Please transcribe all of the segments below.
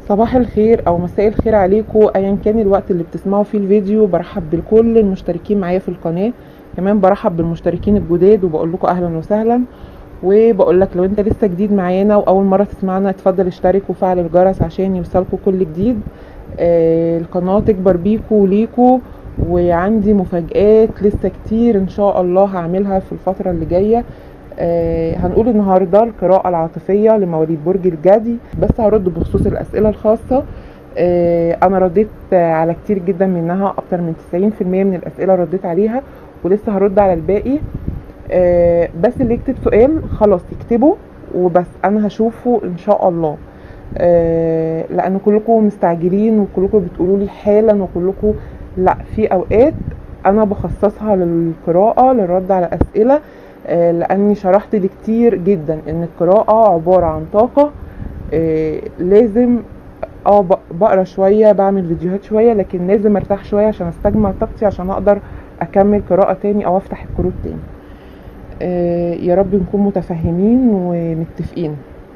صباح الخير او مساء الخير عليكم ايا كان الوقت اللي بتسمعوا فيه الفيديو برحب بكل المشتركين معايا في القناه كمان برحب بالمشتركين الجداد وبقول لكم اهلا وسهلا وبقول لك لو انت لسه جديد معانا واول مره تسمعنا اتفضل اشترك وفعل الجرس عشان يوصلكوا كل جديد آه القناه تكبر بيكوا وليكوا وعندي مفاجآت لسه كتير ان شاء الله هعملها في الفتره اللي جايه آه هنقول النهارده القراءة العاطفية لمواليد برج الجدي بس هرد بخصوص الأسئلة الخاصة آه أنا رديت على كتير جدا منها أكتر من 90% من الأسئلة رديت عليها ولسه هرد على الباقي آه بس اللي يكتب سؤال خلاص يكتبه وبس أنا هشوفه إن شاء الله آه لأن كلكم مستعجلين وكلكم بتقولوا لي حالا وكلكم لا في أوقات أنا بخصصها للقراءة للرد على أسئلة آه لاني شرحت لي كتير جدا ان القراءة عبارة عن طاقة آه لازم اه بقرا شوية بعمل فيديوهات شوية لكن لازم ارتاح شوية عشان استجمع طاقتي عشان اقدر اكمل قراءة تاني او افتح الكروت تاني آه يا رب نكون متفاهمين ومتفقين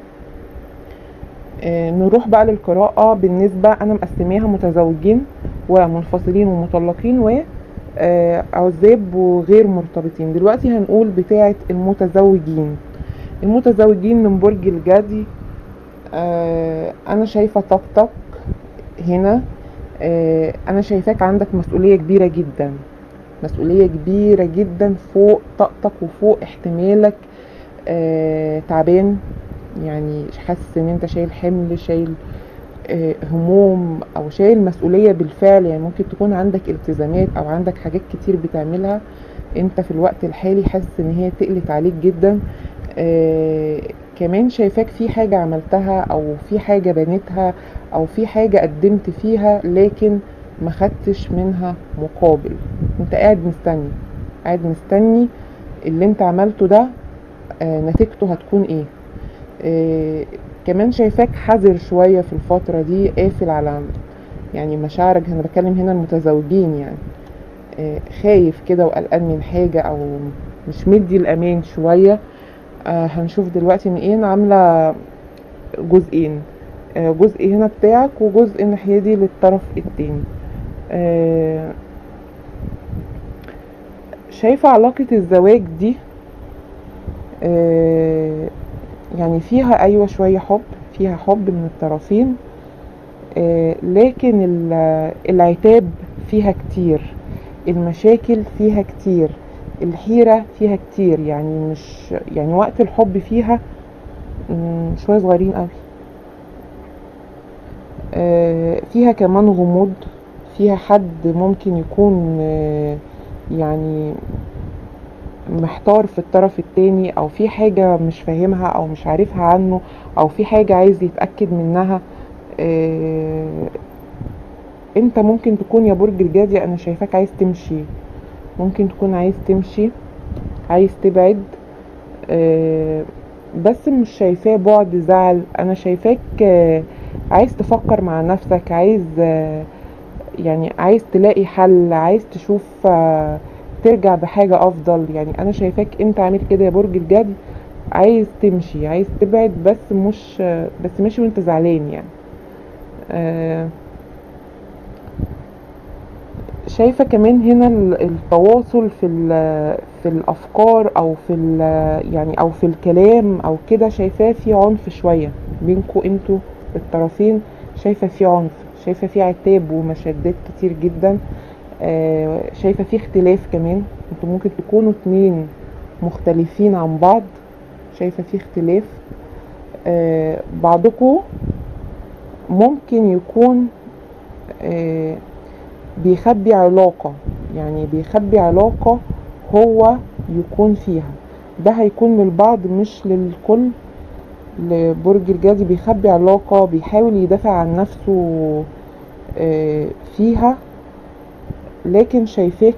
نروح بقى للقراءة بالنسبة انا مقسماها متزوجين ومنفصلين ومطلقين و عزاب وغير مرتبطين دلوقتي هنقول بتاعة المتزوجين المتزوجين من برج الجدي انا شايفة طاقتك هنا انا شايفاك عندك مسؤولية كبيرة جدا مسؤولية كبيرة جدا فوق طاقتك وفوق احتمالك تعبان يعني حاسس ان انت شايل حمل شايل هموم او شايل مسؤوليه بالفعل يعني ممكن تكون عندك التزامات او عندك حاجات كتير بتعملها انت في الوقت الحالي حاسس ان هي تقلت عليك جدا آه كمان شايفاك في حاجه عملتها او في حاجه بنيتها او في حاجه قدمت فيها لكن ما خدتش منها مقابل انت قاعد مستني قاعد مستني اللي انت عملته ده آه نتيجته هتكون ايه آه كمان شايفاك حذر شوية في الفترة دي قافل على يعني مشاعرك انا بتكلم هنا المتزوجين يعني آه خايف كده وقلقان من حاجة او مش مدي الامان شوية آه هنشوف دلوقتي من ايه انا عاملة جزئين آه جزء هنا بتاعك وجزء الناحية دي للطرف التاني شايفة علاقة الزواج دي يعني فيها ايوه شويه حب فيها حب من الطرفين آه لكن العتاب فيها كتير المشاكل فيها كتير الحيرة فيها كتير يعني مش يعني وقت الحب فيها شوية صغيرين قوي آه فيها كمان غموض فيها حد ممكن يكون آه يعني محتار في الطرف التاني او في حاجة مش فاهمها او مش عارفها عنه او في حاجة عايز يتأكد منها إيه انت ممكن تكون يا برج الجدي انا شايفاك عايز تمشي ممكن تكون عايز تمشي عايز تبعد إيه بس مش شايفاه بعد زعل انا شايفاك إيه عايز تفكر مع نفسك عايز يعني عايز تلاقي حل عايز تشوف ترجع بحاجة افضل يعني انا شايفاك انت عامل كده يا برج الجدي عايز تمشي عايز تبعد بس مش بس ماشي وانت زعلان يعني آه شايفه كمان هنا التواصل في في الافكار او في يعني او في الكلام او كده شايفاه في عنف شويه بينكم انتوا الطرفين شايفه في عنف شايفه في عتاب ومشادات كتير جدا آه شايفه في اختلاف كمان انتوا ممكن تكونوا اتنين مختلفين عن بعض شايفه في اختلاف آه بعضكم ممكن يكون آه بيخبي علاقة يعني بيخبي علاقة هو يكون فيها ده هيكون للبعض مش للكل لبرج الجدي بيخبي علاقة بيحاول يدافع عن نفسه فيها لكن شايفاك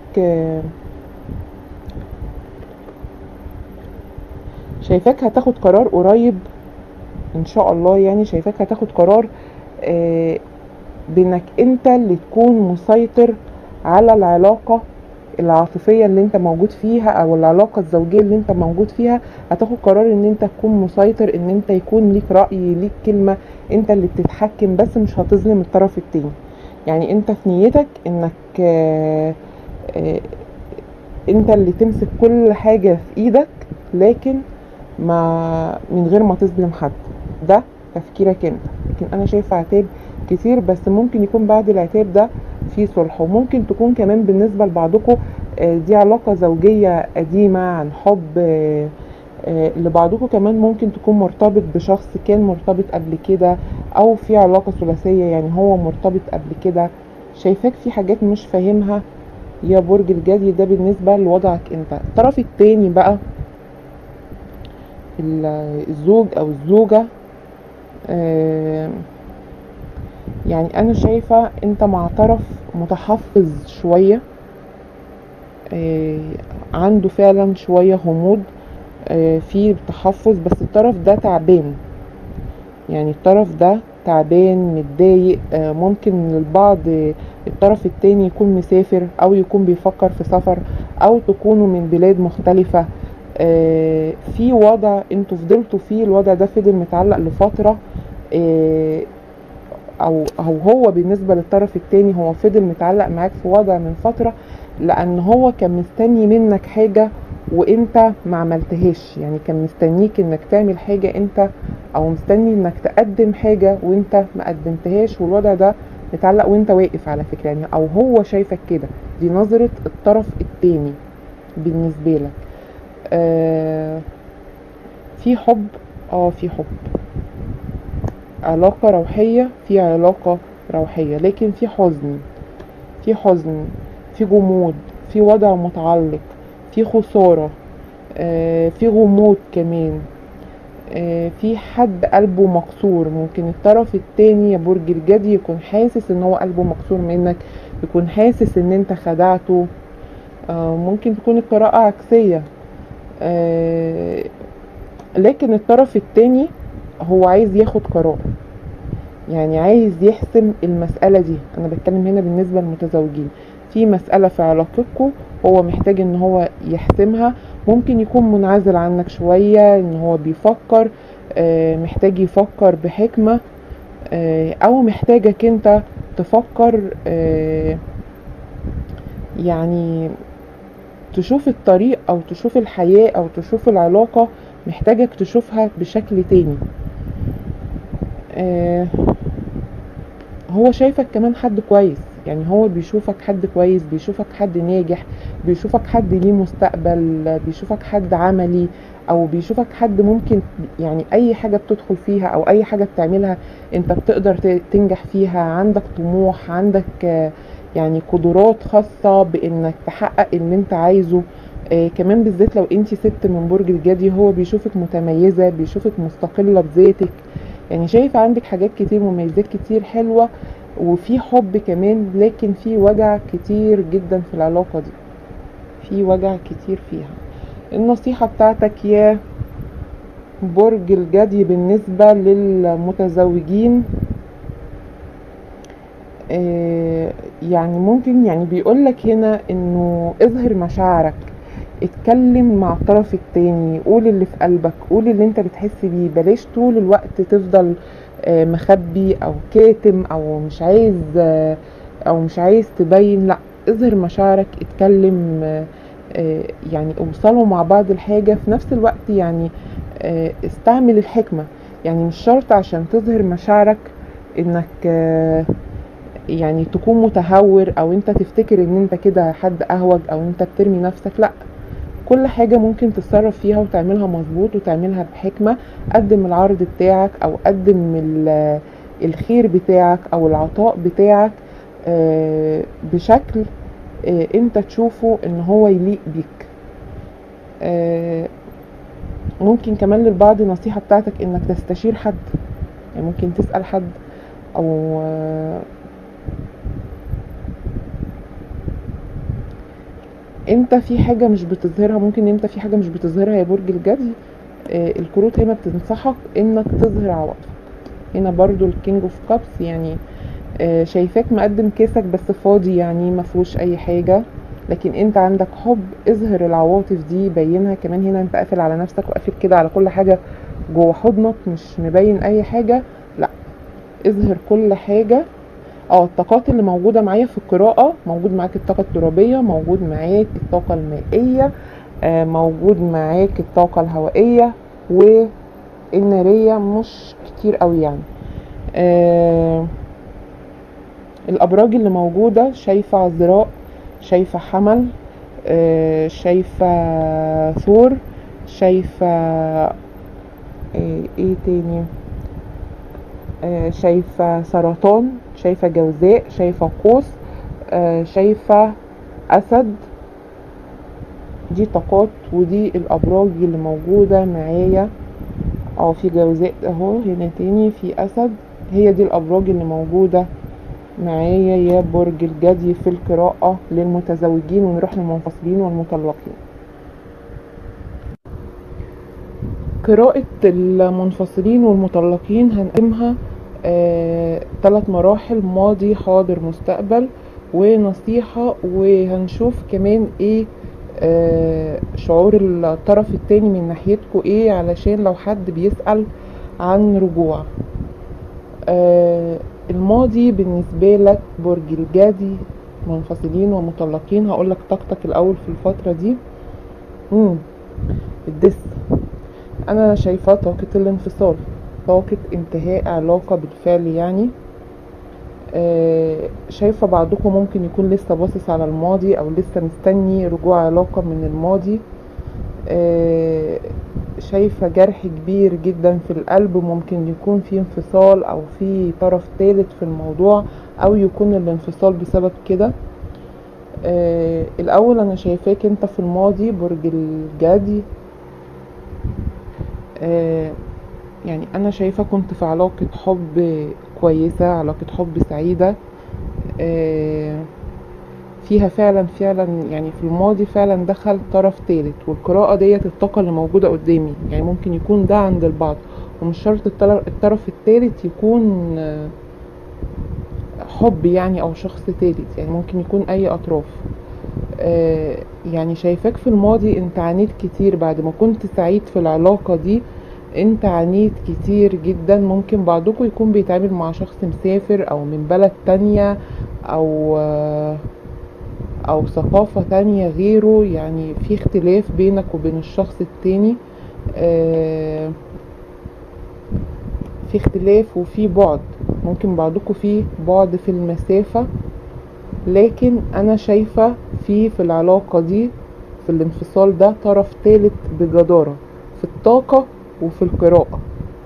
شايفاك هتاخد قرار قريب ان شاء الله يعني شايفاك هتاخد قرار بانك انت اللي تكون مسيطر على العلاقة العاطفيه اللي انت موجود فيها او العلاقه الزوجيه اللي انت موجود فيها هتاخد قرار ان انت تكون مسيطر ان انت يكون ليك راي ليك كلمه انت اللي بتتحكم بس مش هتظلم الطرف التاني يعني انت في نيتك انك آه، آه، انت اللي تمسك كل حاجه في ايدك لكن ما من غير ما تظلم حد ده تفكيرك انت لكن انا شايفه عتاب كتير بس ممكن يكون بعد العتاب ده في صلح وممكن تكون كمان بالنسبه لبعضكم آه، دي علاقه زوجيه قديمه عن حب آه، آه، لبعضكم كمان ممكن تكون مرتبط بشخص كان مرتبط قبل كده او في علاقه ثلاثيه يعني هو مرتبط قبل كده شايفاك في حاجات مش فاهمها يا برج الجدي ده بالنسبه لوضعك انت الطرف التاني بقى ال- الزوج او الزوجه آه، يعني انا شايفه انت مع طرف متحفظ شويه آه، عنده فعلا شويه غموض آه، في تحفظ بس الطرف ده تعبان يعني الطرف ده تعبان متضايق آه، ممكن للبعض آه، الطرف التاني يكون مسافر او يكون بيفكر في سفر او تكونوا من بلاد مختلفة آه، في وضع انتوا فضلتوا فيه الوضع ده فضل متعلق لفترة آه، او او هو بالنسبة للطرف التاني هو فضل متعلق معاك في وضع من فترة لان هو كان مستني منك حاجة وانت ما عملتهاش يعني كان مستنيك انك تعمل حاجة انت او مستني انك تقدم حاجة وانت ما قدمتهاش والوضع ده متعلق وانت واقف على فكرة يعني او هو شايفك كده دي نظرة الطرف التاني بالنسبة لك آه في حب اه في حب علاقة روحية في علاقة روحية لكن في حزن في حزن في جمود في وضع متعلق في خسارة آه في غموض كمان آه في حد قلبه مكسور ممكن الطرف التاني يا برج الجدي يكون حاسس ان هو قلبه مكسور منك يكون حاسس ان انت خدعته آه ممكن تكون القراءة عكسية آه لكن الطرف التاني هو عايز ياخد قرار يعني عايز يحسم المسألة دي أنا بتكلم هنا بالنسبة للمتزوجين في مسألة في علاقتكم هو محتاج ان هو يحسمها ممكن يكون منعزل عنك شوية ان هو بيفكر آه، محتاج يفكر بحكمة آه، او محتاجك انت تفكر آه، يعني تشوف الطريق او تشوف الحياة او تشوف العلاقة محتاجك تشوفها بشكل تاني آه، هو شايفك كمان حد كويس يعني هو بيشوفك حد كويس بيشوفك حد ناجح بيشوفك حد ليه مستقبل بيشوفك حد عملي او بيشوفك حد ممكن يعني اي حاجة بتدخل فيها او اي حاجة بتعملها انت بتقدر ت- تنجح فيها عندك طموح عندك آه، يعني قدرات خاصة بانك تحقق اللي انت عايزه آه كمان بالذات لو انت ست من برج الجدي هو بيشوفك متميزة بيشوفك مستقلة بذاتك يعني شايف عندك حاجات كتير مميزات كتير حلوة وفي حب كمان لكن في وجع كتير جدا في العلاقة دي في وجع كتير فيها النصيحة بتاعتك يا برج الجدي بالنسبة للمتزوجين آه، يعني ممكن يعني بيقولك هنا انه اظهر مشاعرك اتكلم مع الطرف التاني قول اللي في قلبك قول اللي انت بتحس بيه بلاش طول الوقت تفضل آه، مخبي او كاتم او مش عايز آه، او مش عايز تبين لا اظهر مشاعرك اتكلم آه، آه، يعني اوصلوا مع بعض الحاجة في نفس الوقت يعني آه، استعمل الحكمة يعني مش شرط عشان تظهر مشاعرك انك آه، يعني تكون متهور او انت تفتكر ان انت كده حد اهوج او انت بترمي نفسك لا كل حاجة ممكن تتصرف فيها وتعملها مظبوط وتعملها بحكمة قدم العرض بتاعك او قدم ال- الخير بتاعك او العطاء بتاعك آه، بشكل آه، انت تشوفه ان هو يليق بيك آه، ممكن كمان للبعض نصيحة بتاعتك انك تستشير حد يعني ممكن تسأل حد او آه، انت في حاجة مش بتظهرها ممكن انت في حاجة مش بتظهرها يا برج الجدي آه، الكروت هنا بتنصحك انك تظهر عواطفك هنا برضو الكينج اوف كابس يعني آه، شايفاك مقدم كيسك بس فاضي يعني ما فيهوش اي حاجة لكن انت عندك حب اظهر العواطف دي بينها كمان هنا انت قافل على نفسك وقافل كده على كل حاجه جوه حضنك مش مبين اي حاجه لا اظهر كل حاجه اه الطاقات اللي موجوده معايا في القراءه موجود معاك الطاقه الترابيه موجود معاك الطاقه المائيه آه موجود معاك الطاقه الهوائيه والناريه مش كتير قوي يعني آه الابراج اللي موجوده شايفه عذراء شايفه حمل آه شايفه ثور شايفه آه ايه تاني آه شايفه سرطان شايفه جوزاء شايفه قوس آه شايفه اسد دي طاقات ودي الابراج اللي موجوده معايا اه في جوزاء اهو هنا تاني في اسد هي دي الابراج اللي موجوده معايا يا برج الجدي في القراءة للمتزوجين ونروح للمنفصلين والمطلقين قراءة المنفصلين والمطلقين هنقسمها آه، ثلاث مراحل ماضي حاضر مستقبل ونصيحة وهنشوف كمان ايه آه، شعور الطرف التاني من ناحيتكوا ايه علشان لو حد بيسأل عن رجوع آه، الماضي بالنسبة لك برج الجدي منفصلين ومطلقين هقولك طاقتك الأول في الفترة دي مم. الدس أنا شايفاه طاقة الانفصال طاقة انتهاء علاقة بالفعل يعني آه شايفة بعضكم ممكن يكون لسه باصص على الماضي أو لسه مستني رجوع علاقة من الماضي آه شايفة جرح كبير جدا في القلب ممكن يكون في انفصال او في طرف ثالث في الموضوع او يكون الانفصال بسبب كده آه الاول انا شايفاك انت في الماضي برج الجدي آه يعني انا شايفة كنت في علاقة حب كويسة علاقة حب سعيدة آه فيها فعلا فعلا يعني في الماضي فعلا دخل طرف ثالث والقراءة ديت الطاقة اللي موجودة قدامي يعني ممكن يكون ده عند البعض ومش شرط الطرف الثالث يكون حب يعني او شخص ثالث يعني ممكن يكون اي اطراف آه يعني شايفاك في الماضي انت عانيت كتير بعد ما كنت سعيد في العلاقة دي انت عانيت كتير جدا ممكن بعضكم يكون بيتعامل مع شخص مسافر او من بلد تانية او آه او ثقافة تانية غيره يعني في اختلاف بينك وبين الشخص التاني آه في اختلاف وفي بعد ممكن بعضكم في بعد في المسافة لكن انا شايفة في في العلاقة دي في الانفصال ده طرف ثالث بجدارة في الطاقة وفي القراءة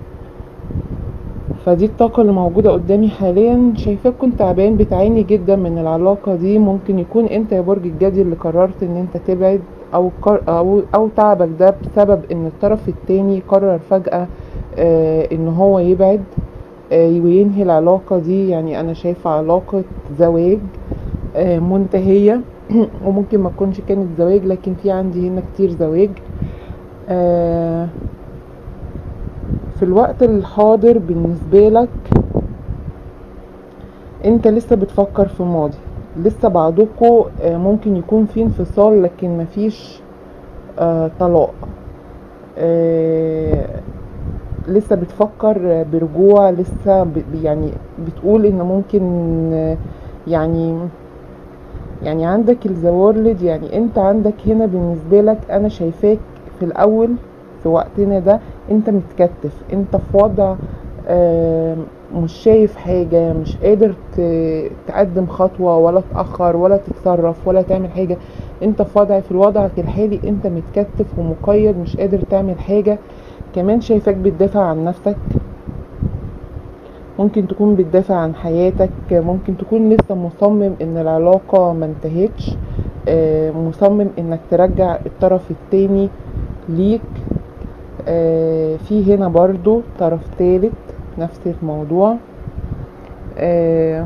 فدي الطاقة اللي موجودة قدامي حاليا شايفاك كنت تعبان بتعاني جدا من العلاقة دي ممكن يكون انت يا برج الجدي اللي قررت ان انت تبعد او قر او او تعبك ده بسبب ان الطرف التاني قرر فجأة آه ان هو يبعد آه وينهي العلاقة دي يعني انا شايفة علاقة زواج آه منتهية وممكن ما تكونش كانت زواج لكن في عندي هنا كتير زواج آه في الوقت الحاضر بالنسبة لك انت لسه بتفكر في الماضي لسه بعضكم ممكن يكون في انفصال لكن مفيش آه طلاق آه لسه بتفكر برجوع لسه يعني بتقول ان ممكن يعني يعني عندك الزوارلد يعني انت عندك هنا بالنسبة لك انا شايفاك في الاول في وقتنا ده انت متكتف انت في وضع آه مش شايف حاجة مش قادر تقدم خطوة ولا تأخر ولا تتصرف ولا تعمل حاجة انت في وضع في وضعك الحالي انت متكتف ومقيد مش قادر تعمل حاجة كمان شايفاك بتدافع عن نفسك ممكن تكون بتدافع عن حياتك ممكن تكون لسه مصمم ان العلاقة ما انتهتش آه مصمم انك ترجع الطرف التاني ليك آه في هنا برضو طرف ثالث نفس الموضوع آه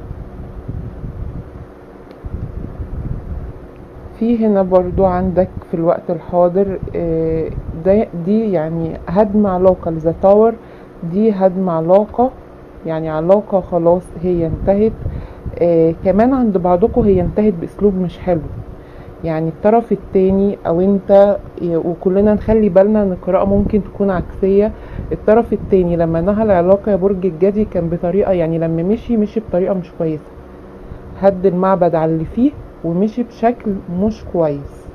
في هنا برضو عندك في الوقت الحاضر آه ده دي يعني هدم علاقة لذا تاور دي هدم علاقة يعني علاقة خلاص هي انتهت آه كمان عند بعضكم هي انتهت باسلوب مش حلو يعني الطرف التاني او انت وكلنا نخلي بالنا ان القراءة ممكن تكون عكسية الطرف التاني لما نهى العلاقة يا برج الجدي كان بطريقة يعني لما مشي مشي بطريقة مش كويسة هد المعبد على اللي فيه ومشي بشكل مش كويس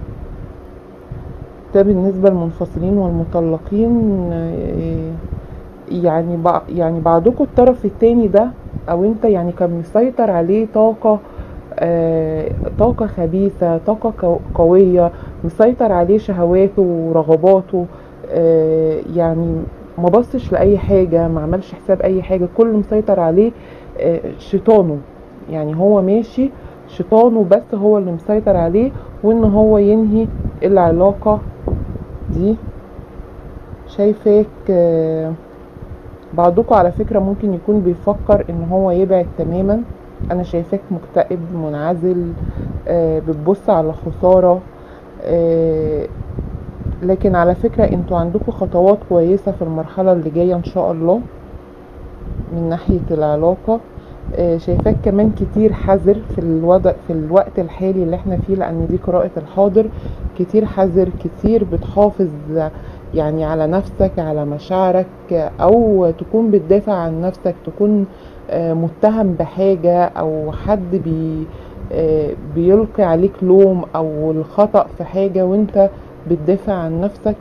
ده بالنسبة للمنفصلين والمطلقين آه، يعني بع- يعني بعضكم الطرف التاني ده او انت يعني كان مسيطر عليه طاقة آه، طاقة خبيثة طاقة قو- قوية مسيطر عليه شهواته ورغباته آه، يعني ما بصش لأي حاجة ما عملش حساب أي حاجة كل مسيطر عليه آه، شيطانه يعني هو ماشي شيطانه بس هو اللي مسيطر عليه وان هو ينهي العلاقة دي شايفاك آه، بعضكم على فكرة ممكن يكون بيفكر ان هو يبعد تماما انا شايفاك مكتئب منعزل آه، بتبص على خسارة آه، لكن على فكرة انتوا عندكم خطوات كويسة في المرحلة اللي جاية ان شاء الله من ناحية العلاقة آه، شايفاك كمان كتير حذر في الوضع في الوقت الحالي اللي احنا فيه لان دي قراءة الحاضر كتير حذر كتير بتحافظ يعني على نفسك على مشاعرك او تكون بتدافع عن نفسك تكون آه، متهم بحاجة او حد بي آه، بيلقي عليك لوم او الخطأ في حاجة وانت بتدافع عن نفسك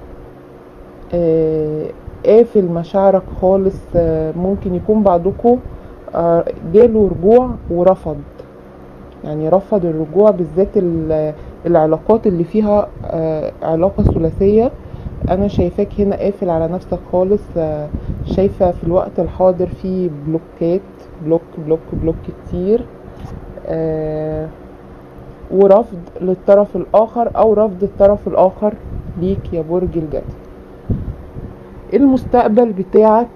آه، قافل مشاعرك خالص آه، ممكن يكون بعضكم آه، جاله رجوع ورفض يعني رفض الرجوع بالذات ال- العلاقات اللي فيها آه، علاقة ثلاثية انا شايفاك هنا قافل على نفسك خالص آه، شايفة في الوقت الحاضر في بلوكات بلوك بلوك بلوك كتير آه، ورفض للطرف الاخر او رفض الطرف الاخر ليك يا برج الجدي المستقبل بتاعك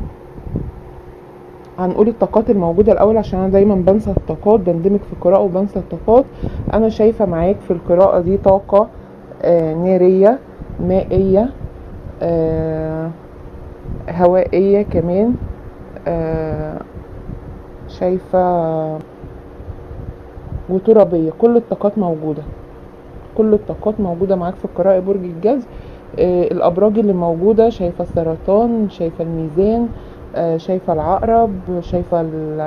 هنقول الطاقات الموجودة الأول عشان أنا دايما بنسى الطاقات بندمج في القراءة وبنسى الطاقات أنا شايفة معاك في القراءة دي طاقة آه نارية مائية آه هوائية كمان آه شايفة وترابية كل الطاقات موجودة كل الطاقات موجودة معاك في القراءة برج الجذب آه الأبراج اللي موجودة شايفة السرطان شايفة الميزان آه شايفة العقرب شايفة ال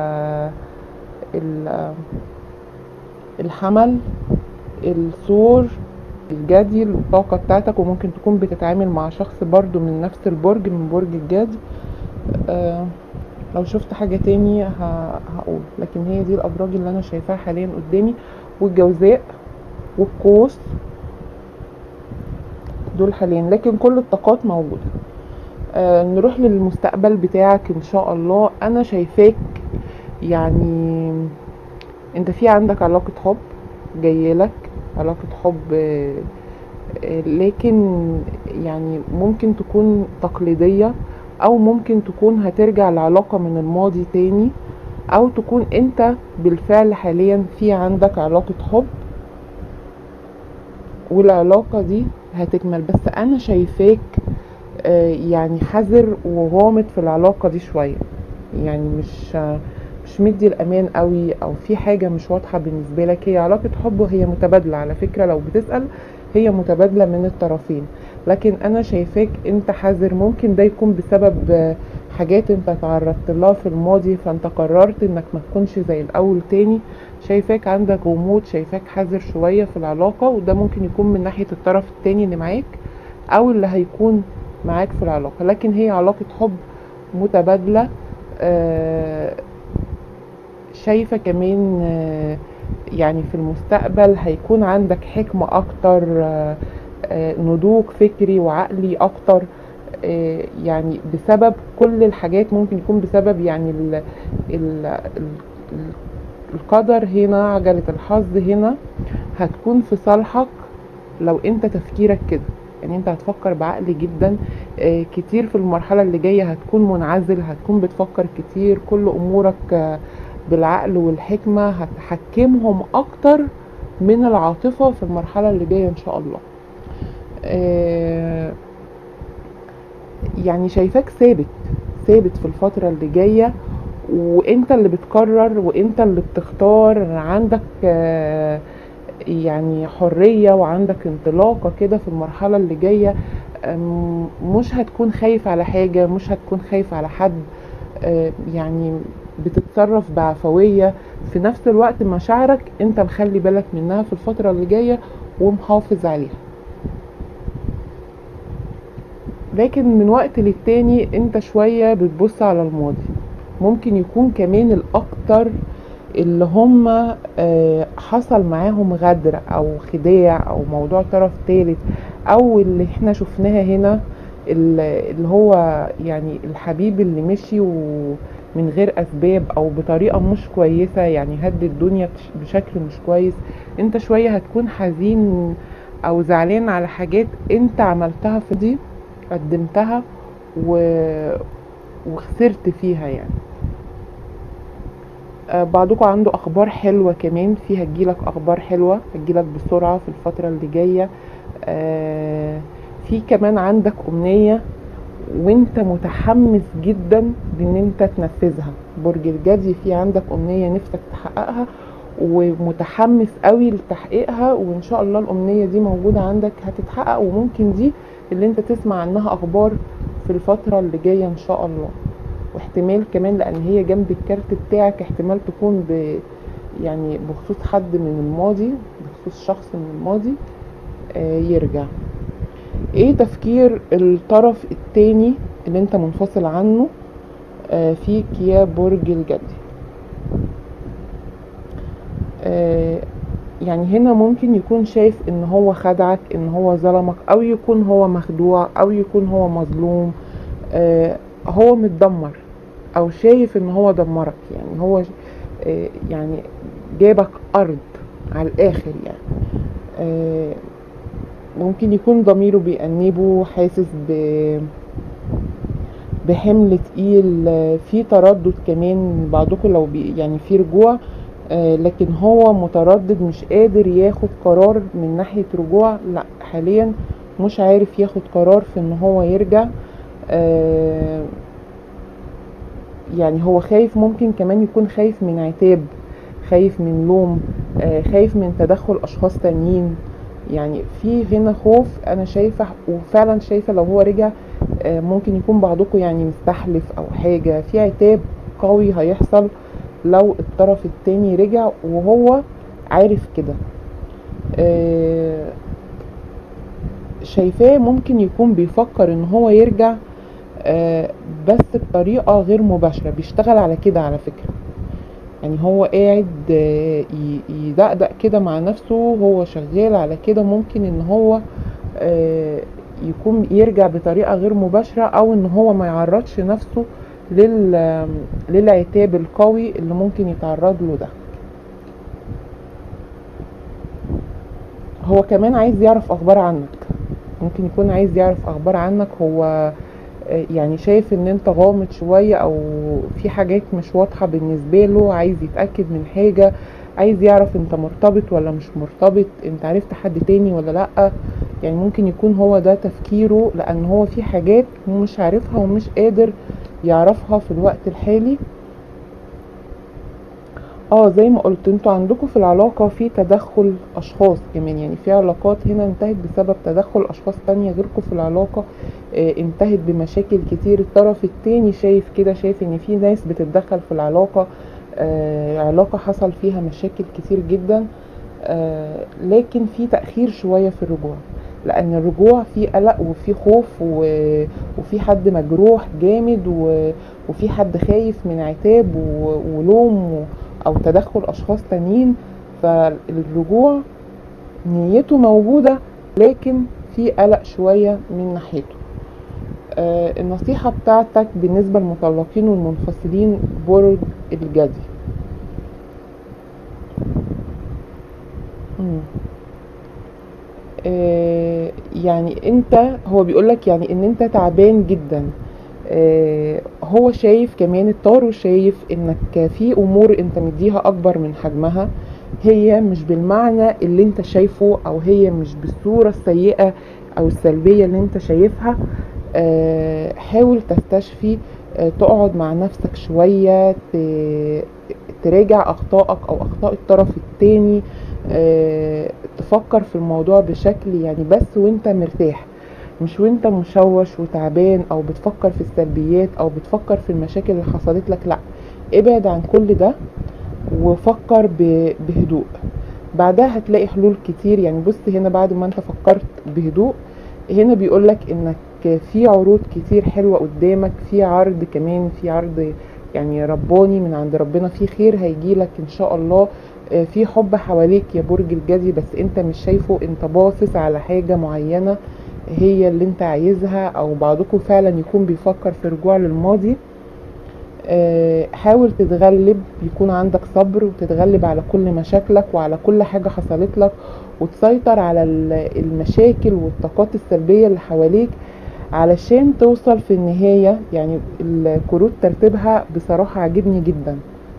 ال الحمل الثور الجدي الطاقة بتاعتك وممكن تكون بتتعامل مع شخص برضو من نفس البرج من برج الجدي آه لو شفت حاجة تاني ه- هقول لكن هي دي الأبراج اللي أنا شايفاها حاليا قدامي والجوزاء والقوس دول حاليا لكن كل الطاقات موجودة آه نروح للمستقبل بتاعك ان شاء الله انا شايفاك يعني انت في عندك علاقة حب جايلك علاقة حب آه، آه، لكن يعني ممكن تكون تقليدية او ممكن تكون هترجع لعلاقة من الماضي تاني او تكون انت بالفعل حاليا في عندك علاقة حب والعلاقة دي هتكمل بس انا شايفاك آه، يعني حذر وغامض في العلاقة دي شوية يعني مش آه، مش مدي الامان قوي او في حاجة مش واضحة بالنسبة لك هي علاقة حب وهي متبادلة على فكرة لو بتسأل هي متبادلة من الطرفين لكن انا شايفاك انت حذر ممكن ده يكون بسبب آه، حاجات انت تعرضت لها في الماضي فانت قررت انك ما تكونش زي الاول تاني شايفاك عندك غموض شايفاك حذر شوية في العلاقة وده ممكن يكون من ناحية الطرف التاني اللي معاك او اللي هيكون معاك في العلاقة لكن هي علاقة حب متبادلة آه، شايفة كمان آه، يعني في المستقبل هيكون عندك حكمة أكتر آه، آه، نضوج فكري وعقلي أكتر آه، يعني بسبب كل الحاجات ممكن يكون بسبب يعني ال ال ال ال- القدر هنا عجلة الحظ هنا هتكون في صالحك لو انت تفكيرك كده يعني انت هتفكر بعقل جدا آه، كتير في المرحلة اللي جاية هتكون منعزل هتكون بتفكر كتير كل امورك آه، بالعقل والحكمة هتحكمهم اكتر من العاطفة في المرحلة اللي جاية ان شاء الله آه، يعني شايفاك ثابت ثابت في الفترة اللي جاية وانت اللي بتقرر وانت اللي بتختار عندك آه، يعني حرية وعندك انطلاقة كده في المرحلة اللي جاية أم، مش هتكون خايف على حاجة مش هتكون خايف على حد أه، يعني بتتصرف بعفوية في نفس الوقت مشاعرك انت مخلي بالك منها في الفترة اللي جاية ومحافظ عليها لكن من وقت للتاني انت شوية بتبص على الماضي ممكن يكون كمان الاكتر اللي هم آه، حصل معاهم غدر او خداع او موضوع طرف ثالث او اللي احنا شفناها هنا ال- اللي هو يعني الحبيب اللي مشي ومن غير اسباب او بطريقة مش كويسة يعني هد الدنيا بش- بشكل مش كويس انت شوية هتكون حزين او زعلان على حاجات انت عملتها في دي قدمتها و... وخسرت فيها يعني آه، بعضكم عنده اخبار حلوه كمان فيها تجيلك اخبار حلوه هتجيلك بسرعه في الفتره اللي جايه آه، في كمان عندك امنيه وانت متحمس جدا بان انت تنفذها برج الجدي في عندك امنيه نفسك تحققها ومتحمس قوي لتحقيقها وان شاء الله الامنيه دي موجوده عندك هتتحقق وممكن دي اللي انت تسمع عنها اخبار في الفتره اللي جايه ان شاء الله واحتمال كمان لان هي جنب الكارت بتاعك احتمال تكون ب يعني بخصوص حد من الماضي بخصوص شخص من الماضي آه، يرجع ايه تفكير الطرف التاني اللي انت منفصل عنه آه، فيك يا برج الجدي آه، يعني هنا ممكن يكون شايف ان هو خدعك ان هو ظلمك او يكون هو مخدوع او يكون هو مظلوم آه، هو متدمر او شايف ان هو دمرك يعني هو آه، يعني جابك ارض على الاخر يعني آه، ممكن يكون ضميره بيأنبه حاسس ب بحمل تقيل آه، في تردد كمان بعضكم لو بي يعني في رجوع آه، لكن هو متردد مش قادر ياخد قرار من ناحية رجوع لا حاليا مش عارف ياخد قرار في ان هو يرجع آه، يعني هو خايف ممكن كمان يكون خايف من عتاب خايف من لوم آه، خايف من تدخل اشخاص تانيين يعني في هنا خوف انا شايفه وفعلا شايفه لو هو رجع آه، ممكن يكون بعضكم يعني مستحلف او حاجه في عتاب قوي هيحصل لو الطرف التاني رجع وهو عارف كده آه، شايفاه ممكن يكون بيفكر ان هو يرجع آه، بس بطريقة غير مباشرة بيشتغل على كده على فكرة يعني هو قاعد آه، ي- يدقدق كده مع نفسه هو شغال على كده ممكن ان هو آه، يكون يرجع بطريقة غير مباشرة او ان هو ما يعرضش نفسه لل للعتاب القوي اللي ممكن يتعرض له ده هو كمان عايز يعرف اخبار عنك ممكن يكون عايز يعرف اخبار عنك هو آه، يعني شايف ان انت غامض شوية او في حاجات مش واضحة بالنسبة له عايز يتأكد من حاجة عايز يعرف انت مرتبط ولا مش مرتبط انت عرفت حد تاني ولا لأ يعني ممكن يكون هو ده تفكيره لان هو في حاجات مش عارفها ومش قادر يعرفها في الوقت الحالي اه زي ما قلت انتوا عندكم في العلاقة في تدخل اشخاص كمان يعني في علاقات هنا انتهت بسبب تدخل اشخاص تانية غيركم في العلاقة آه انتهت بمشاكل كتير الطرف التاني شايف كده شايف ان في ناس بتتدخل في العلاقة آه علاقة حصل فيها مشاكل كتير جدا آه لكن في تأخير شوية في الرجوع لان الرجوع فيه قلق وفيه خوف و- وفي حد مجروح جامد و- وفي حد خايف من عتاب و- ولوم و- او تدخل اشخاص تانيين فالرجوع نيته موجودة لكن في قلق شوية من ناحيته آه النصيحة بتاعتك بالنسبة للمطلقين والمنفصلين برج الجدي مم. آه يعني انت هو بيقولك يعني ان انت تعبان جدا آه هو شايف كمان الطارو شايف انك في امور انت مديها اكبر من حجمها هي مش بالمعنى اللي انت شايفه او هي مش بالصورة السيئة او السلبية اللي انت شايفها آه حاول تستشفي آه تقعد مع نفسك شوية ت- تراجع اخطائك او اخطاء الطرف التاني آه، تفكر في الموضوع بشكل يعني بس وانت مرتاح مش وانت مشوش وتعبان او بتفكر في السلبيات او بتفكر في المشاكل اللي حصلت لك لا ابعد عن كل ده وفكر ب- بهدوء بعدها هتلاقي حلول كتير يعني بص هنا بعد ما انت فكرت بهدوء هنا بيقولك انك في عروض كتير حلوة قدامك في عرض كمان في عرض يعني رباني من عند ربنا في خير هيجيلك ان شاء الله آه، في حب حواليك يا برج الجدي بس انت مش شايفه انت باصص على حاجة معينة هي اللي انت عايزها او بعضكم فعلا يكون بيفكر في رجوع للماضي آه، حاول تتغلب يكون عندك صبر وتتغلب على كل مشاكلك وعلى كل حاجة حصلت لك وتسيطر على ال- المشاكل والطاقات السلبية اللي حواليك علشان توصل في النهاية يعني الكروت ترتيبها بصراحة عجبني جدا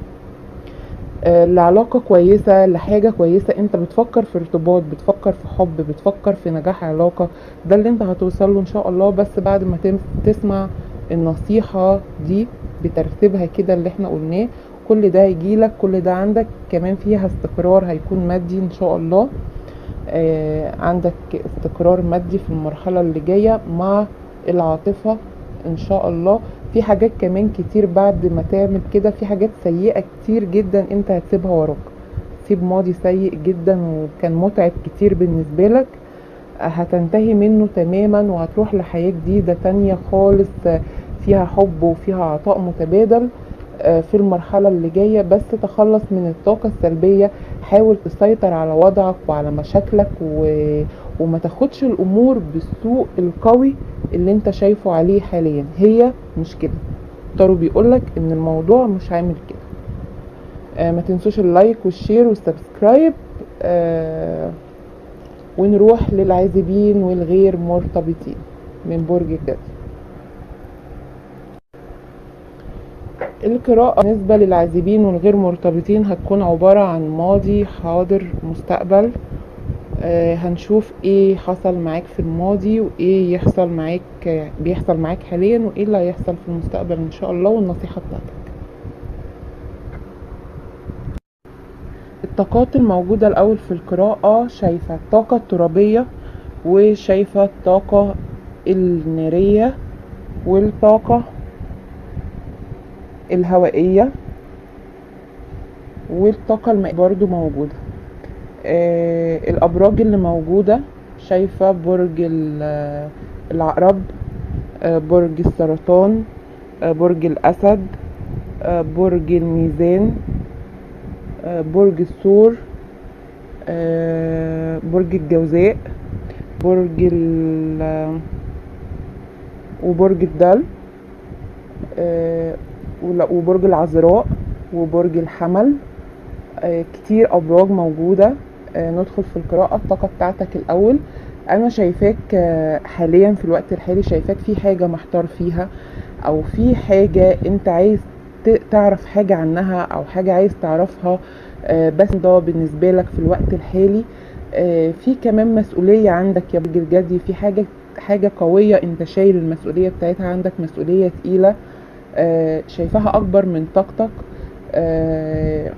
آه، لعلاقة كويسة لحاجة كويسة انت بتفكر في ارتباط بتفكر في حب بتفكر في نجاح علاقة ده اللي انت هتوصل له ان شاء الله بس بعد ما تم- تسمع النصيحة دي بترتيبها كده اللي احنا قلناه كل ده هيجيلك كل ده عندك كمان فيها استقرار هيكون مادي ان شاء الله آه، عندك استقرار مادي في المرحلة اللي جاية مع العاطفة ان شاء الله في حاجات كمان كتير بعد ما تعمل كده في حاجات سيئة كتير جدا انت هتسيبها وراك سيب ماضي سيء جدا وكان متعب كتير بالنسبة لك هتنتهي منه تماما وهتروح لحياة جديدة تانية خالص فيها حب وفيها عطاء متبادل آه، في المرحلة اللي جاية بس تخلص من الطاقة السلبية حاول تسيطر على وضعك وعلى مشاكلك و... وما تاخدش الأمور بالسوء القوي اللي انت شايفه عليه حاليا هي مش كده تارو بيقولك ان الموضوع مش عامل كده آه ما تنسوش اللايك والشير والسبسكرايب آه ونروح للعازبين والغير مرتبطين من برج الجدي القراءة بالنسبة للعازبين والغير مرتبطين هتكون عبارة عن ماضي حاضر مستقبل آه هنشوف ايه حصل معاك في الماضي وايه يحصل معاك بيحصل معاك حاليا وايه اللي هيحصل في المستقبل ان شاء الله والنصيحة بتاعتك الطاقات الموجودة الأول في القراءة شايفة الطاقة الترابية وشايفة الطاقة النارية والطاقة الهوائية والطاقة المائية برضو موجودة آه الأبراج اللي موجودة شايفة برج ال- العقرب آه برج السرطان آه برج الأسد آه برج الميزان آه برج الثور آه برج الجوزاء برج ال وبرج الدلو آه ولا- وبرج العذراء وبرج الحمل آه، كتير ابراج موجوده آه، ندخل في القراءه الطاقه بتاعتك الاول انا شايفاك آه، حاليا في الوقت الحالي شايفاك في حاجه محتار فيها او في حاجه انت عايز ت- تعرف حاجه عنها او حاجه عايز تعرفها آه، بس ده بالنسبه لك في الوقت الحالي آه، في كمان مسؤوليه عندك يا برج الجدي في حاجه حاجه قويه انت شايل المسؤوليه بتاعتها عندك مسؤوليه تقيله آه، شايفاها اكبر من طاقتك آه،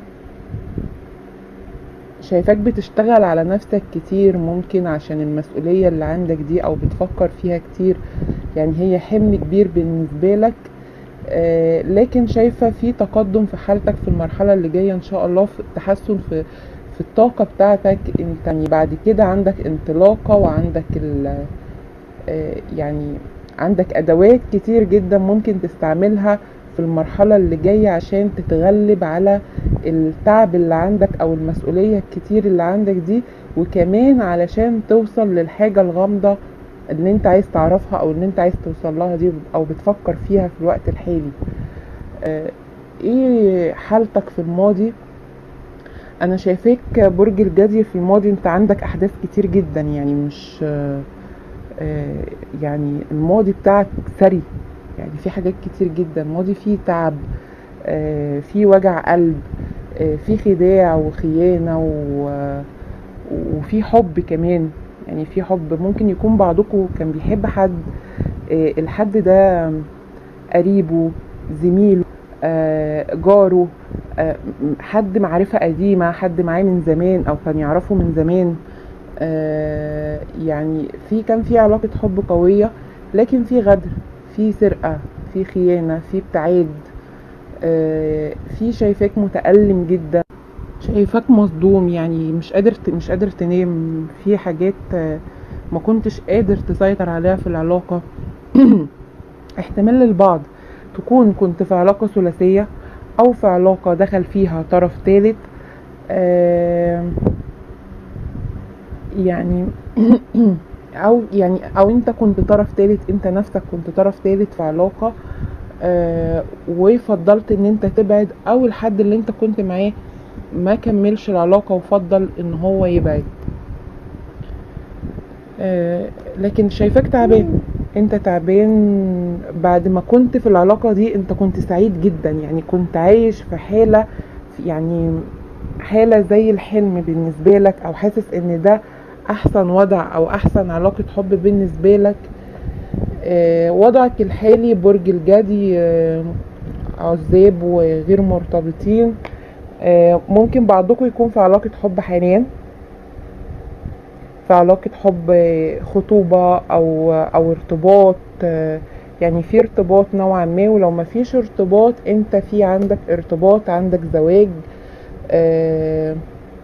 شايفاك بتشتغل على نفسك كتير ممكن عشان المسؤولية اللي عندك دي او بتفكر فيها كتير يعني هي حمل كبير بالنسبة لك آه، لكن شايفة في تقدم في حالتك في المرحلة اللي جاية ان شاء الله في تحسن في في الطاقة بتاعتك انت يعني بعد كده عندك انطلاقة وعندك ال آه، يعني عندك ادوات كتير جدا ممكن تستعملها في المرحلة اللي جاية عشان تتغلب على التعب اللي عندك او المسؤولية الكتير اللي عندك دي وكمان علشان توصل للحاجة الغامضة اللي انت عايز تعرفها او اللي انت عايز توصل لها دي او بتفكر فيها في الوقت الحالي آه، ايه حالتك في الماضي انا شايفاك برج الجدي في الماضي انت عندك احداث كتير جدا يعني مش آه، آه، يعني الماضي بتاعك ثري يعني في حاجات كتير جدا ماضي فيه تعب آه، فيه وجع قلب آه، فيه خداع وخيانة و- وفي حب كمان يعني في حب ممكن يكون بعضكم كان بيحب حد آه، الحد ده قريبه زميله آه، جاره آه، م- حد معرفة قديمة حد معاه من زمان او كان يعرفه من زمان آه، يعني في كان في علاقة حب قوية لكن في غدر في سرقة في خيانة في ابتعاد آه، في شايفاك متألم جدا شايفاك مصدوم يعني مش قادر ت- مش قادر تنام في حاجات آه، ما كنتش قادر تسيطر عليها في العلاقة احتمال للبعض تكون كنت في علاقة ثلاثية او في علاقة دخل فيها طرف ثالث آه، يعني او يعني او انت كنت طرف ثالث انت نفسك كنت طرف ثالث في علاقة آه، وفضلت ان انت تبعد او الحد اللي انت كنت معاه ما كملش العلاقة وفضل ان هو يبعد آه، لكن شايفاك تعبان انت تعبان بعد ما كنت في العلاقة دي انت كنت سعيد جدا يعني كنت عايش في حالة يعني حالة زي الحلم بالنسبة لك او حاسس ان ده احسن وضع او احسن علاقة حب بالنسبة لك آه، وضعك الحالي برج الجدي آه، عزاب وغير مرتبطين آه، ممكن بعضكم يكون في علاقة حب حاليا في علاقة حب آه، خطوبة أو أو ارتباط آه، يعني في ارتباط نوعا ما ولو ما فيش ارتباط انت في عندك ارتباط عندك زواج آه،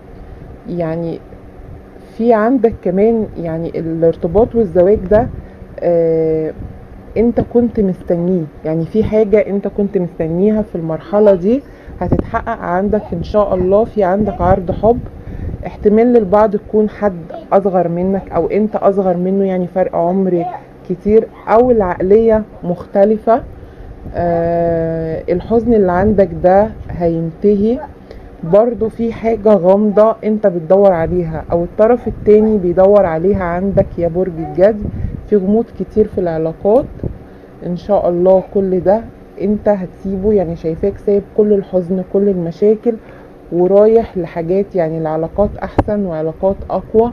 يعني في عندك كمان يعني الارتباط والزواج ده آه، انت كنت مستنيه يعني في حاجة انت كنت مستنيها في المرحلة دي هتتحقق عندك ان شاء الله في عندك عرض حب احتمال للبعض يكون حد اصغر منك او انت اصغر منه يعني فرق عمر كتير او العقلية مختلفة آه الحزن اللي عندك ده هينتهي برضو في حاجة غامضة انت بتدور عليها او الطرف التاني بيدور عليها عندك يا برج الجدي في غموض كتير في العلاقات ان شاء الله كل ده انت هتسيبه يعني شايفاك سايب كل الحزن كل المشاكل ورايح لحاجات يعني لعلاقات احسن وعلاقات اقوى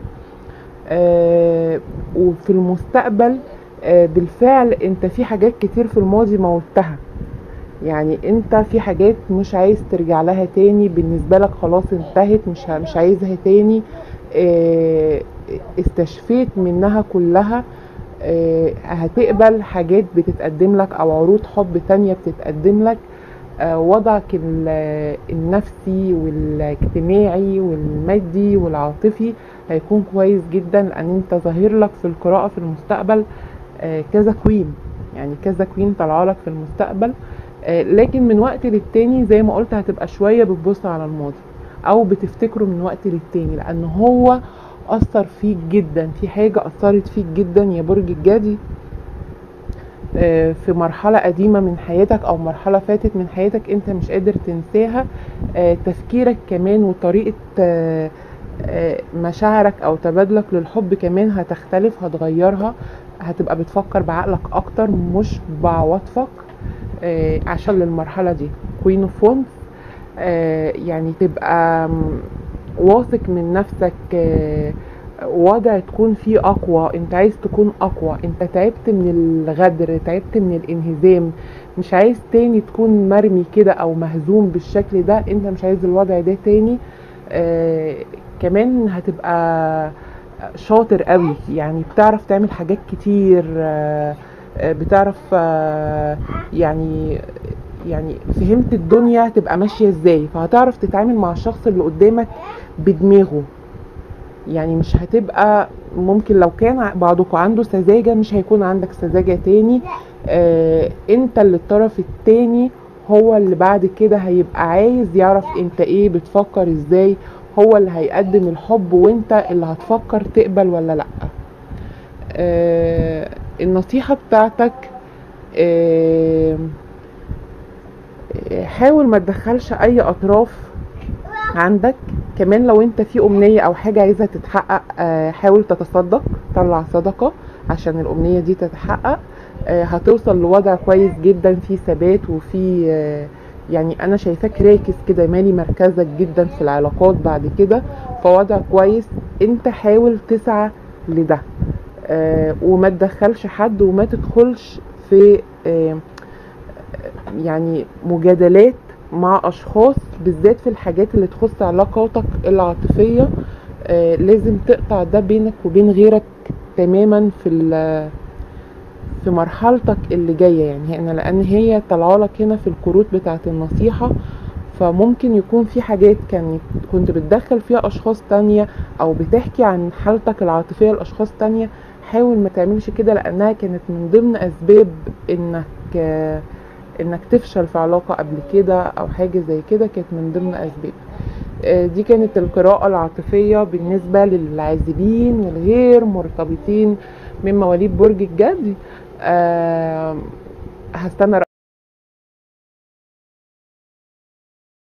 آه وفي المستقبل آه بالفعل انت في حاجات كتير في الماضي موتها يعني انت في حاجات مش عايز ترجع لها تاني بالنسبة لك خلاص انتهت مش ه- مش عايزها تاني آه، استشفيت منها كلها آه، هتقبل حاجات بتتقدم لك او عروض حب تانية بتتقدم لك آه، وضعك ال- النفسي والاجتماعي والمادي والعاطفي هيكون كويس جدا لان انت ظاهر لك في القراءة في المستقبل آه، كذا كوين يعني كذا كوين طالعه لك في المستقبل آه، لكن من وقت للتاني زي ما قلت هتبقى شوية بتبص على الماضي او بتفتكره من وقت للتاني لان هو اثر فيك جدا في حاجة اثرت فيك جدا يا برج الجدي آه، في مرحلة قديمة من حياتك او مرحلة فاتت من حياتك انت مش قادر تنساها آه، تفكيرك كمان وطريقة آه، آه، مشاعرك او تبادلك للحب كمان هتختلف هتغيرها هتبقى بتفكر بعقلك اكتر مش بعواطفك آه، عشان للمرحلة دي كوين اوف وونز يعني تبقى م، واثق من نفسك آه، وضع تكون فيه اقوى انت عايز تكون اقوى انت تعبت من الغدر تعبت من الانهزام مش عايز تاني تكون مرمي كده او مهزوم بالشكل ده انت مش عايز الوضع ده تاني آه كمان هتبقى شاطر قوي يعني بتعرف تعمل حاجات كتير آه آه، بتعرف آه يعني يعني فهمت الدنيا تبقى ماشية ازاي فهتعرف تتعامل مع الشخص اللي قدامك بدماغه يعني مش هتبقى ممكن لو كان ع- بعضكم عنده سذاجة مش هيكون عندك سذاجة تاني آه انت اللي الطرف التاني هو اللي بعد كده هيبقى عايز يعرف انت ايه بتفكر ازاي هو اللي هيقدم الحب وانت اللي هتفكر تقبل ولا لا آه النصيحة بتاعتك آه حاول ما تدخلش اي اطراف عندك كمان لو انت في امنية او حاجة عايزة تتحقق آه، حاول تتصدق طلع صدقة عشان الامنية دي تتحقق آه، هتوصل لوضع كويس جدا فيه ثبات وفي آه، يعني انا شايفاك راكز كده مالي مركزك جدا في العلاقات بعد كده فوضع كويس انت حاول تسعى لده آه، وما تدخلش حد وما تدخلش في آه، يعني مجادلات مع اشخاص بالذات في الحاجات اللي تخص علاقاتك العاطفيه آه، لازم تقطع ده بينك وبين غيرك تماما في ال- في مرحلتك اللي جايه يعني هنا لان هي طالعه لك هنا في الكروت بتاعه النصيحه فممكن يكون في حاجات كان كنت بتدخل فيها اشخاص تانية او بتحكي عن حالتك العاطفيه لاشخاص تانية حاول ما تعملش كده لانها كانت من ضمن اسباب انك آه، انك تفشل في علاقه قبل كده او حاجه زي كده كانت من ضمن اسباب آه، دي كانت القراءة العاطفية بالنسبة للعازبين والغير مرتبطين من مواليد برج الجدي آه، هستنى